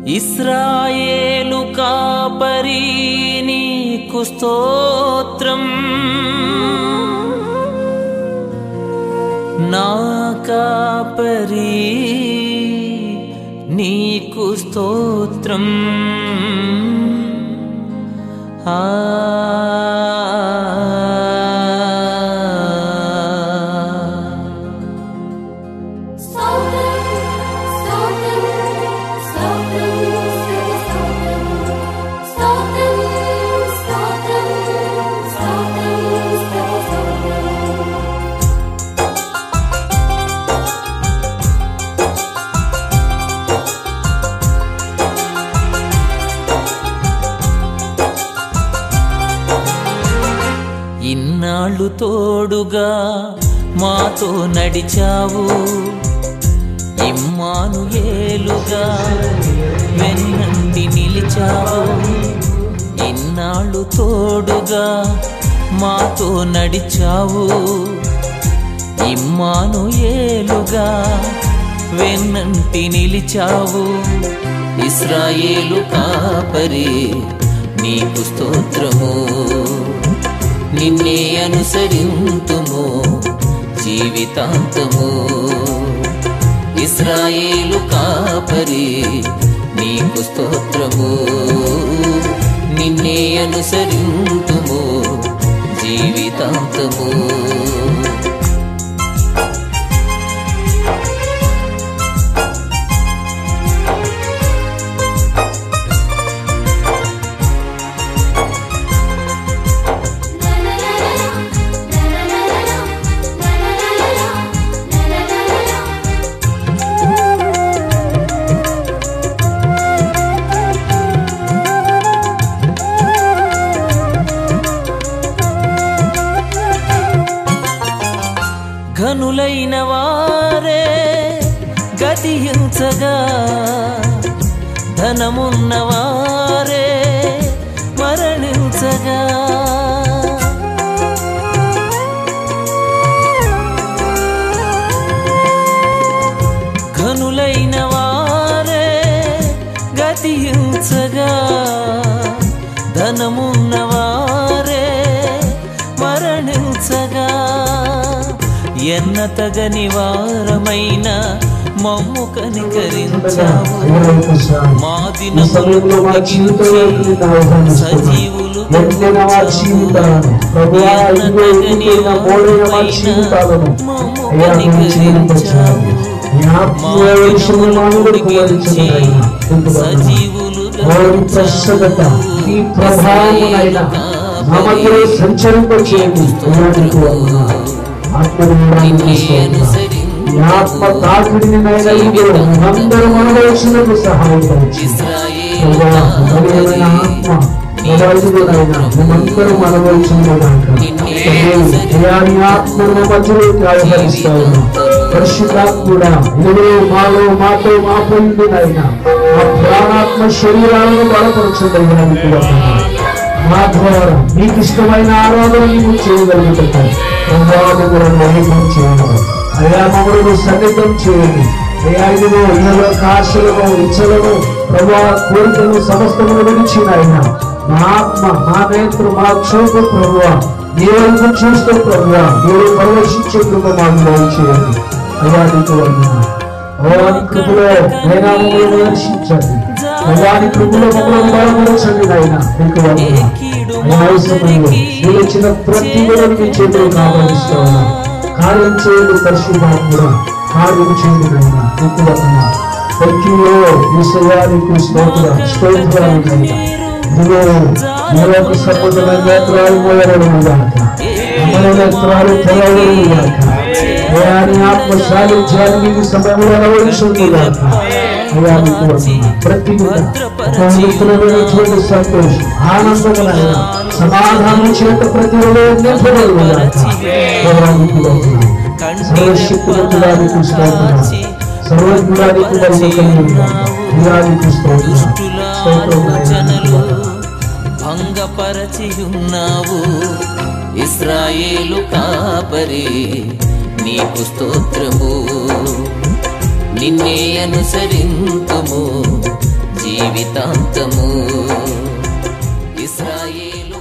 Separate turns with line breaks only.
ఇస్రాయేలు కాపరి నీకు స్తోత్రం నా కాపరి నీకు స్తోత్రం ఆ
స్తోత్రం స్తోత్రం స్తోత్రం స్తోత్రం స్తోత్రం స్తోత్రం స్తోత్రం
ఇన్నాళ్ళు తోడుగా మాతో నడిచావు ఇమ్మాను ఏలుగా వెన్నంటి నిలిచావు ఇన్నాళ్ళు తోడుగా మాతో నడిచావు ఇమ్మాను ఏలుగా వెన్నంటి నిలిచావు ఇస్రాయేలు కాపరి నీకు స్తోత్రము నిన్నే అనుసరింతుము జీవితాంతము ఇస్రాయేలు కాపరి నీకు స్తోత్రము నిన్నే అనుసరింతుము జీవితాంతము ఘనులైన వారే గతించగా ధనమున్న వారే మరణించగా ఘనులైన వారే గతించగా ధనమున్న వారే మరణించగా ఎన్న తగని వారమైన మమ్ము కనికరించావు మా దినములు పొడిగించి సజీవులు ఎన్న తగని వారమైన మమ్ము కనికరించావు మా దినములు పొడిగించి సజీవులుగా
ఈ ప్రభావమునైనా మమతో సంచరింపచేయండి ఈ ఆత్మ తాకిడిని అందరూ మనవలసినకు సహాయపరచు ప్రభా, బలమైన ఆత్మ మొదలైనదైనా మేమందరూ మనవలసినదాని ఆత్మను మా మధ్యలోకి ఆహ్వానిస్తా ఉన్నాం పరిశుద్ధాత్ముడా ఇదిగో మాలో మాతో మా పొందినైనా మా ప్రాణాత్మ శరీరాలను బలపరచదగినది మా ద్వారా మీకు ఇష్టమైన ఆరాధన నీవు చేయగలుగుతాయి ప్రభావం మహిమం చేయాలి అయ్యా మమ్మల్ని సన్నిధం చేయండి అయ్యా ఇదిగో ఇహలో కాశలను ఇచ్చలను ప్రభా కోరికలు సమస్తమును విడిచిన ఆయన మా ఆత్మ మా నేత్రు మా చూపు ప్రభువ నీ వైపు చూస్తూ ప్రభువ మీరు పరవశించే కృప మాకు దయచేయండి అయ్యా నీకు వందనాలు. ఓ నీ కృపలో నైనా మమ్మల్ని దర్శించండి అయ్యాని కృపలో మమ్మల్ని బలపరచండి నాయన నీకు వందనాలు. అయ్యా ఈ సమయంలో మీరు ఇచ్చిన ప్రతి గుణం మీ చేతులు కాపాడిస్తూ ఉన్నాం కార్యం చేయండి పరిశుభాత్ముడా కార్యం చేయండి నాయన నీకు వందనాలు. ప్రతిలో ఈసయ్యా నీకు స్తోత్ర స్తోత్రాలు నాయన ఇదిగో నీలోకి సంబంధమైన నేత్రాలు మోయడం గాక మన నేత్రాలు తెరవడం గాక అయ్యాని ఆత్మ సాధించాలి నీకు సమయంలో అనవలసింది గాక అయ్యా నీకు వందనాలు. ప్రతి పవిత్రమైనటువంటి సంతోషం ఆనందములైన సమాధానం చేత ప్రతి నింపబడును గాక అయ్యా నీకు వందనాలు. సర్వశక్తివంతుడానికి స్తోత్రాలు సర్వజ్ఞానికి మహిమకలిగినానికి స్తోత్రం
దుష్టుల
స్తోత్రం
ఆలోచనలు భంగపరచియున్నావు ఇస్రాయేలు కాపరి నీకు స్తోత్రము నిన్నే అనుసరింతుము జీవితాంతము ఇస్రాయేలు